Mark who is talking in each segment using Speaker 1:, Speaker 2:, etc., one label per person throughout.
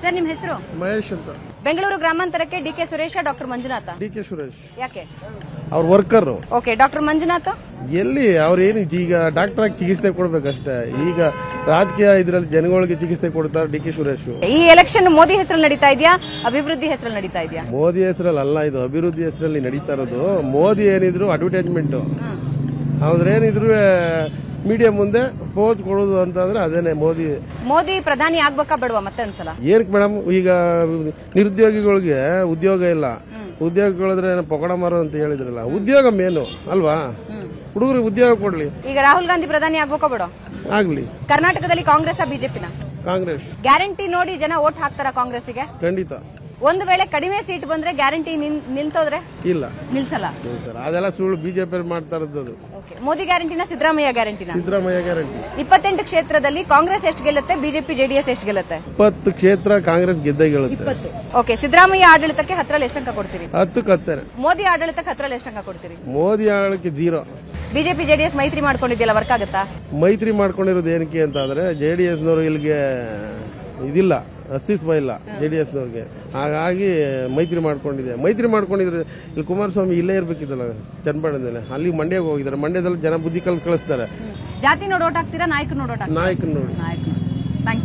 Speaker 1: Sir ನಿಮ್ ಹೆಸರು
Speaker 2: ಮಹೇಶ್ ಅಂತ
Speaker 1: ಬೆಂಗಳೂರು ಗ್ರಾಮಾಂತರಕ್ಕೆ D K Suresh doctor Manjunatha
Speaker 2: D K Suresh
Speaker 1: ಯಾಕೆ
Speaker 2: ಅವ್ರ ವರ್ಕರ್
Speaker 1: ಓಕೆ ಡಾಕ್ಟರ್ ಮಂಜುನಾಥ್
Speaker 2: ಎಲ್ಲಿ ಅವ್ರೇನು ಈಗ ಡಾಕ್ಟರ್ ಆಗಿ ಚಿಕಿತ್ಸೆ ಕೊಡ್ಬೇಕಷ್ಟೇ ಈಗ ರಾಜಕೀಯ ಇದ್ರಲ್ಲಿ ಜನಗಳಿಗೆ ಚಿಕಿತ್ಸೆ ಕೊಡ್ತಾರೆ ಡಿ ಕೆ ಸುರೇಶ್
Speaker 1: ಈ ಎಲೆಕ್ಷನ್ ಮೋದಿ ಹೆಸರಲ್ಲಿ ನಡೀತಾ ಇದೆಯಾ ಅಭಿವೃದ್ಧಿ ಹೆಸರಲ್ಲಿ ನಡೀತಾ ಇದೆಯಾ
Speaker 2: ಮೋದಿ ಹೆಸರಲ್ಲಿ ಅಲ್ಲ ಇದು ಅಭಿವೃದ್ಧಿ ಹೆಸರಲ್ಲಿ ನಡೀತಾ ಇರೋದು ಮೋದಿ ಏನಿದ್ರು ಅಡ್ವರ್ಟೈಸ್ಮೆಂಟ್ ಅವ್ರೇನಿದ್ರು ಮೀಡಿಯಾ ಮುಂದೆ ಪೋಸ್ ಕೊಡೋದು ಅಂತಂದ್ರೆ ಅದೇನೆ ಮೋದಿ
Speaker 1: ಮೋದಿ ಪ್ರಧಾನಿ ಆಗ್ಬೇಕಾ ಬೇಡವಾ ಮತ್ತೆ ಒಂದ್ಸಲ
Speaker 2: ಏನಕ್ಕೆ ಮೇಡಮ್ ಈಗ ನಿರುದ್ಯೋಗಿಗಳಿಗೆ ಉದ್ಯೋಗ ಇಲ್ಲ ಉದ್ಯೋಗಗಳಿದ್ರೆ ಪಕೋಡ ಮಾರೋ ಅಂತ ಹೇಳಿದ್ರಲ್ಲ ಉದ್ಯೋಗ ಮೇನು ಅಲ್ವಾ ಹುಡುಗರಿಗೆ ಉದ್ಯೋಗ ಕೊಡ್ಲಿ
Speaker 1: ಈಗ ರಾಹುಲ್ ಗಾಂಧಿ ಪ್ರಧಾನಿ ಆಗ್ಬೇಕಾ ಬೇಡ
Speaker 2: ಆಗ್ಲಿ
Speaker 1: ಕರ್ನಾಟಕದಲ್ಲಿ ಕಾಂಗ್ರೆಸ್ ಬಿಜೆಪಿನ
Speaker 2: ಕಾಂಗ್ರೆಸ್
Speaker 1: ಗ್ಯಾರಂಟಿ ನೋಡಿ ಜನ ಓಟ್ ಹಾಕ್ತಾರ ಕಾಂಗ್ರೆಸ್ಗೆ
Speaker 2: ಖಂಡಿತ
Speaker 1: ಒಂದು ವೇಳೆ ಕಡಿಮೆ ಸೀಟ್ ಬಂದ್ರೆ ಗ್ಯಾರಂಟಿ ನಿಲ್ತೋದ್ರೆ
Speaker 2: ಇಲ್ಲ
Speaker 1: ನಿಲ್ಸಲ್ಲ
Speaker 2: ಹ್ಮ್ ಸರ್ ಅದೆಲ್ಲ ಸುಳ್ಳು ಬಿಜೆಪಿ ಮಾಡ್ತಾ ಇರೋದು ಅದು.
Speaker 1: ಓಕೆ ಮೋದಿ ಗ್ಯಾರಂಟಿನ ಸಿದ್ದರಾಮಯ್ಯ ಗ್ಯಾರಂಟಿನ
Speaker 2: ಸಿದ್ದರಾಮಯ್ಯ ಗ್ಯಾರಂಟಿ
Speaker 1: ಇಪ್ಪತ್ತೆಂಟು ಕ್ಷೇತ್ರದಲ್ಲಿ ಕಾಂಗ್ರೆಸ್ ಎಷ್ಟು ಗೆಲ್ಲುತ್ತೆ ಬಿಜೆಪಿ ಜೆಡಿಎಸ್ ಎಷ್ಟು ಗೆಲ್ಲುತ್ತೆ
Speaker 2: ಇಪ್ಪತ್ತು ಕ್ಷೇತ್ರ ಕಾಂಗ್ರೆಸ್ ಗೆದ್ದೇ ಗೆಲ್ಲುತ್ತೆ
Speaker 1: ಓಕೆ ಸಿದ್ದರಾಮಯ್ಯ ಆಡಳಿತಕ್ಕೆ ಹತ್ತರಲ್ಲಿ ಎಷ್ಟು ಅಂಕ ಕೊಡ್ತೀರಿ
Speaker 2: ಹತ್ತು ಕತ್ತೇನೆ
Speaker 1: ಮೋದಿ ಆಡಳಿತಕ್ಕೆ ಹತ್ತರಲ್ಲಿ ಎಷ್ಟು ಅಂಕ ಕೊಡ್ತೀರಿ
Speaker 2: ಮೋದಿ ಆಳಕ್ಕೆ ಜೀರೋ
Speaker 1: ಬಿಜೆಪಿ ಜೆಡಿಎಸ್ ಮೈತ್ರಿ ಮಾಡ್ಕೊಂಡಿದ್ಯಲ್ಲ ವರ್ಕ್ ಆಗುತ್ತಾ
Speaker 2: ಮೈತ್ರಿ ಮಾಡ್ಕೊಂಡಿರೋದು ಏನಕ್ಕೆ ಅಂತ ಆದ್ರೆ ಜೆ ಡಿ ಎಸ್ನವರು ಇಲ್ಲಿಗೆ ಇದಿಲ್ಲ ಅಸ್ತಿತ್ವ ಇಲ್ಲ ಜೆ ಡಿ ಎಸ್ನವ್ರಿಗೆ ಹಾಗಾಗಿ ಮೈತ್ರಿ ಮಾಡ್ಕೊಂಡಿದೆ ಮೈತ್ರಿ ಮಾಡ್ಕೊಂಡಿದ್ರೆ ಇಲ್ಲಿ ಕುಮಾರಸ್ವಾಮಿ ಇಲ್ಲೇ ಇರ್ಬೇಕಿತ್ತಲ್ಲ ಚನ್ನಪಟ್ಟಣದಲ್ಲಿ ಅಲ್ಲಿ ಮಂಡ್ಯಕ್ಕೆ ಹೋಗಿದ್ದಾರೆ ಮಂಡ್ಯದಲ್ಲಿ ಜನ ಬುದ್ಧಿ ಕಲ್ ಕಳಿಸ್ತಾರೆ
Speaker 1: ಜಾತಿ ನೋಡಿ ಓಟ್ ಹಾಕ್ತೀರಾ ನಾಯಕ ನೋಡಿ ಓಟ್ ಹಾಕ್ತೀರಾ
Speaker 2: ನಾಯಕನ ನೋಡಿ
Speaker 1: ನಾಯಕ ಥ್ಯಾಂಕ್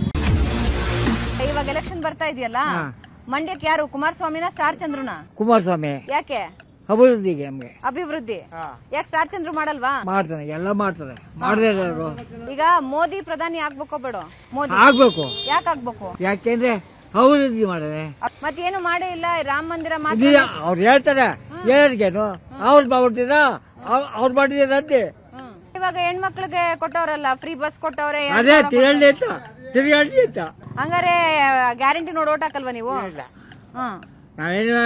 Speaker 1: ಯು ಇವಾಗ ಎಲೆಕ್ಷನ್ ಬರ್ತಾ ಇದೆಯಲ್ಲ ಮಂಡ್ಯಕ್ಕೆ ಯಾರು ಕುಮಾರಸ್ವಾಮಿನ ಸ್ಟಾರ್ ಚಂದ್ರನ
Speaker 3: ಕುಮಾರಸ್ವಾಮಿ
Speaker 1: ಯಾಕೆ
Speaker 3: ಅಭಿವೃದ್ಧಿಗೆ ನಮ್ಗೆ
Speaker 1: ಅಭಿವೃದ್ಧಿ ಯಾಕೆ ಸ್ಟಾರ್ ಚಂದ್ರು ಮಾಡಲ್ವಾ
Speaker 3: ಮಾಡ್ತಾನೆ ಎಲ್ಲ ಮಾಡ್ತಾರೆ ಮಾಡದೇ ಇರೋರು
Speaker 1: ಈಗ ಮೋದಿ ಪ್ರಧಾನಿ ಆಗ್ಬೇಕೋ ಬೇಡ ಮೋದಿ
Speaker 3: ಆಗ್ಬೇಕು
Speaker 1: ಯಾಕೆ ಆಗ್ಬೇಕು
Speaker 3: ಯಾಕೆಂದ್ರೆ ಅಭಿವೃದ್ಧಿ ಮಾಡಿದ್ರೆ
Speaker 1: ಮತ್ತೇನು ಮಾಡೇ ಇಲ್ಲ ರಾಮ ಮಂದಿರ ಮಾತ್ರ
Speaker 3: ಇದು ಅವ್ರು ಹೇಳ್ತಾರೆ ಯಾರಿಗೇನು ಅವ್ರು ಮಾಡ್ಬಿಡ್ತೀರಾ ಅವ್ರು ಮಾಡಿದ್ದೀರ ಅಂತೆ
Speaker 1: ಹ್ಮ್. ಇವಾಗ ಹೆಣ್ಮಕ್ಳಿಗೆ ಕೊಟ್ಟವ್ರಲ್ಲ ಫ್ರೀ ಬಸ್ ಕೊಟ್ಟವ್ರೆ
Speaker 3: ಅದೇ ತಿರುಗಳ್ಳಿ ಅಂತ ತಿರುಗಳ್ಳಿ ಅಂತ
Speaker 1: ಹಂಗಾರೆ ಗ್ಯಾರಂಟಿ ನೋಡಿ ಓಟ್ ಹಾಕಲ್ವಾ ನೀವು ಹ್ಮ್
Speaker 3: ನಾವೇನು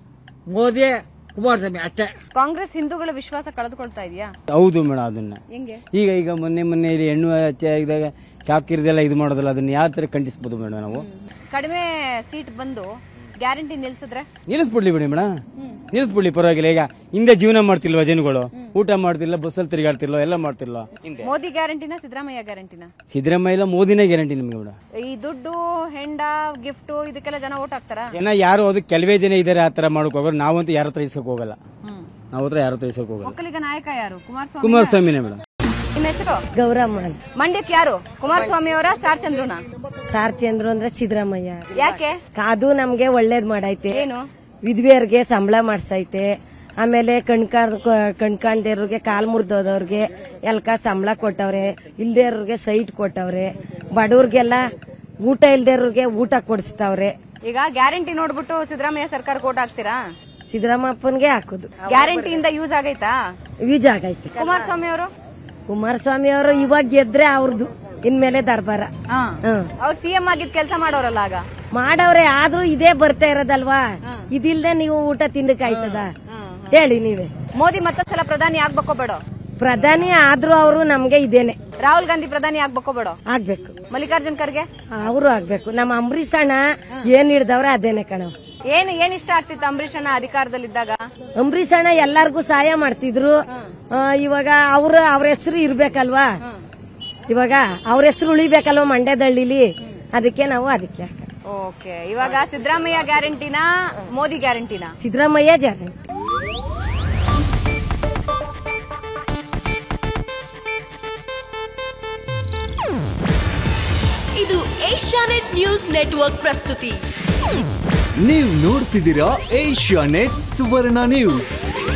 Speaker 3: ಮೋದಿ ಕುಮಾರಸ್ವಾಮಿ ಅಷ್ಟೇ
Speaker 1: ಕಾಂಗ್ರೆಸ್ ಹಿಂದೂಗಳ ವಿಶ್ವಾಸ ಕಳೆದುಕೊಳ್ತಾ ಇದೆಯಾ
Speaker 4: ಹೌದು ಮೇಡಮ್ ಅದನ್ನ
Speaker 1: ಹೆಂಗೆ
Speaker 4: ಈಗ ಈಗ ಮೊನ್ನೆ ಮೊನ್ನೆ ಇಲ್ಲಿ ಹೆಣ್ಣು ಹಚ್ಚ ಇದ್ದಾಗ ಚಾಕಿರ್ದೆಲ್ಲ ಇದು ಮಾಡೋದಲ್ಲ ಅದನ್ನ ಯಾವ ತರ ಖಂಡಿಸ್ಬೋದು ಮೇಡಮ್ ನಾವು
Speaker 1: ಕಡಿಮೆ ಸೀಟ್ ಬಂದು ಗ್ಯಾರಂಟಿ ನಿಲ್ಸಿದ್ರೆ
Speaker 4: ನಿಲ್ಲಿಸ್ಬಿಡ್ಲಿ ಬಿಡಿ ಮೇಡಮ್ ನಿಲ್ಲಿಸ್ಬಿಡ್ಲಿ ಪರವಾಗಿಲ್ಲ ಈಗ ಹಿಂದೆ ಜೀವನ ಮಾಡ್ತಿಲ್ವಾ ಜನಗಳು ಊಟ ಮಾಡ್ತಿಲ್ಲ ಬಸ್ಸಲ್ಲಿ ತಿರುಗಾಡ್ತಿಲ್ವ ಎಲ್ಲ ಮಾಡ್ತಿಲ್ವ ಹಿಂದೆ
Speaker 1: ಮೋದಿ ಗ್ಯಾರಂಟಿನ ಸಿದ್ದರಾಮಯ್ಯ ಗ್ಯಾರಂಟಿನ
Speaker 4: ಸಿದ್ದರಾಮಯ್ಯ ಇಲ್ಲ ಮೋದಿನೇ ಗ್ಯಾರಂಟಿ ನಿಮ್ಗೆ ಮೇಡಮ್
Speaker 1: ಈ ದುಡ್ಡು ಹೆಂಡ ಗಿಫ್ಟ್ ಇದಕ್ಕೆಲ್ಲ ಜನ ಓಟ್ ಹಾಕ್ತಾರ
Speaker 4: ಜನ ಯಾರು ಅದು ಕೆಲವೇ ಜನ ಇದಾರೆ ಆ ತರ ಮಾಡಕ್ ಹೋಗೋರು ನಾವಂತೂ ಯಾರ ಹತ್ರ ಇಸ್ಕೊಕ್ ಹೋಗಲ್ಲ
Speaker 1: ಹ್ಮ್
Speaker 4: ನಾವ್ ಹತ್ರ ಯಾರ ಹತ್ರ ಇಸ್ಕೊಕ್ ಹೋಗಲ್ಲ
Speaker 1: ಒಕ್ಕಲಿಗ ನಾಯಕ ಯಾರು ಕುಮಾರಸ್ವಾಮಿ
Speaker 4: ಕುಮಾರಸ್ವಾಮಿನೇ ಮೇಡಮ್
Speaker 1: ನಿಮ್ಮ ಹೆಸರು
Speaker 5: ಗೌರಮ್ಮ
Speaker 1: ಮಂಡ್ಯಕ್ಕೆ ಯಾರು ಕುಮಾರಸ್ವಾಮಿ ಅವರ ಸ್ಟಾರ್ ಚಂದ್ರುನ
Speaker 5: ಸಾರ್ ಚಂದ್ರು ಅಂದ್ರೆ ಸಿದ್ದರಾಮಯ್ಯ
Speaker 1: ಯಾಕೆ
Speaker 5: ಅದು ನಮ್ಗೆ ಒಳ್ಳೇದ್ ಮಾಡೈತೆ
Speaker 1: ಏನು
Speaker 5: ವಿಧವೆಯರ್ಗೆ ಸಂಬಳ ಮಾಡ್ಸೈತೆ ಆಮೇಲೆ ಕಣ್ಕಾಣ್ ಕಣ್ಕಾಣ್ದೇವ್ರಿಗೆ ಕಾಲ್ ಮುರಿದೋದವ್ರಿಗೆ ಎಲ್ಕ ಸಂಬಳ ಕೊಟ್ಟವ್ರೆ ಇಲ್ದೇವ್ರಿಗೆ ಸೈಟ್ ಕೊಟ್ಟವ್ರೆ ಬಡವ್ರಿಗೆಲ್ಲ ಊಟ ಇಲ್ದೇವ್ರಿಗೆ ಊಟ ಕೊಡಿಸ್ತಾವ್ರೆ
Speaker 1: ಈಗ ಗ್ಯಾರಂಟಿ ನೋಡ್ಬಿಟ್ಟು ಸಿದ್ದರಾಮಯ್ಯ ಸರ್ಕಾರ ಓಟ್ ಹಾಕ್ತೀರಾ
Speaker 5: ಸಿದ್ದರಾಮಪ್ಪನ್ಗೆ ಹಾಕುದು
Speaker 1: ಗ್ಯಾರಂಟಿಯಿಂದ ಯೂಸ್ ಆಗೈತಾ
Speaker 5: ಯೂಸ್ ಆಗೈತೆ
Speaker 1: ಕುಮಾರಸ್ವಾಮಿ ಅವರು
Speaker 5: ಕುಮಾರಸ್ವಾಮಿ ಅವರು ಇವಾಗ ಗೆದ್ರೆ ಅವ್ರದ್ದು ಇನ್ಮೇಲೆ ದರ್ಬಾರ ಹ್ಮ್
Speaker 1: ಅವ್ರು ಸಿಎಂ ಆಗಿದ್ ಕೆಲಸ ಮಾಡೋರಲ್ಲ ಆಗ
Speaker 5: ಮಾಡವ್ರೆ ಆದ್ರೂ ಇದೇ ಬರ್ತಾ ಇರೋದಲ್ವಾ ಇದಿಲ್ದೆ ನೀವು ಊಟ ತಿಂದಕ್ಕಾಯ್ತದ ಹೇಳಿ ನೀವೇ
Speaker 1: ಮೋದಿ ಮತ್ತೊಂದ್ಸಲ ಪ್ರಧಾನಿ ಆಗ್ಬೇಕೋ ಬೇಡ
Speaker 5: ಪ್ರಧಾನಿ ಆದ್ರೂ ಅವರು ನಮ್ಗೆ ಇದೇನೆ
Speaker 1: ರಾಹುಲ್ ಗಾಂಧಿ ಪ್ರಧಾನಿ ಆಗ್ಬೇಕೋ ಬೇಡ
Speaker 5: ಆಗ್ಬೇಕು
Speaker 1: ಮಲ್ಲಿಕಾರ್ಜುನ್ ಖರ್ಗೆ
Speaker 5: ಅವರು ಆಗ್ಬೇಕು ನಮ್ಮ ಅಂಬರೀಷ್ ಅಣ್ಣ ಏನ್ ಹಿಡ್ದವ್ರೆ ಅದೇನೆ ಕಣವ್
Speaker 1: ಏನ್ ಏನ್ ಇಷ್ಟ ಆಗ್ತಿತ್ತು ಅಂಬರೀಷ್ ಅಣ್ಣ ಅಧಿಕಾರದಲ್ಲಿದ್ದಾಗ
Speaker 5: ಅಂಬರೀಷ್ ಅಣ್ಣ ಎಲ್ಲಾರ್ಗೂ ಸಹಾಯ ಮಾಡ್ತಿದ್ರು ಆ, ಇವಾಗ ಅವ್ರ ಅವ್ರ ಹೆಸರು ಇರ್ಬೇಕಲ್ವಾ ಇವಾಗ ಅವ್ರ ಹೆಸರು ಉಳಿಬೇಕಲ್ವಾ ಮಂಡ್ಯದಳ್ಳಿಲಿ ಅದಕ್ಕೆ ನಾವು ಅದಕ್ಕೆ ಹಾಕೋದು.
Speaker 1: ಓಕೆ ಇವಾಗ ಸಿದ್ದರಾಮಯ್ಯ ಗ್ಯಾರಂಟಿನ ಮೋದಿ ಗ್ಯಾರಂಟಿನ
Speaker 5: ಸಿದ್ದರಾಮಯ್ಯ ಜಾರಿ
Speaker 6: ಇದು ಏಷ್ಯಾನೆಟ್ ನ್ಯೂಸ್ ನೆಟ್ವರ್ಕ್ ಪ್ರಸ್ತುತಿ
Speaker 7: ನೀವು ನೋಡ್ತಿದ್ದೀರಾ ಏಷ್ಯಾ ನೆಟ್ ಸುವರ್ಣ ನ್ಯೂಸ್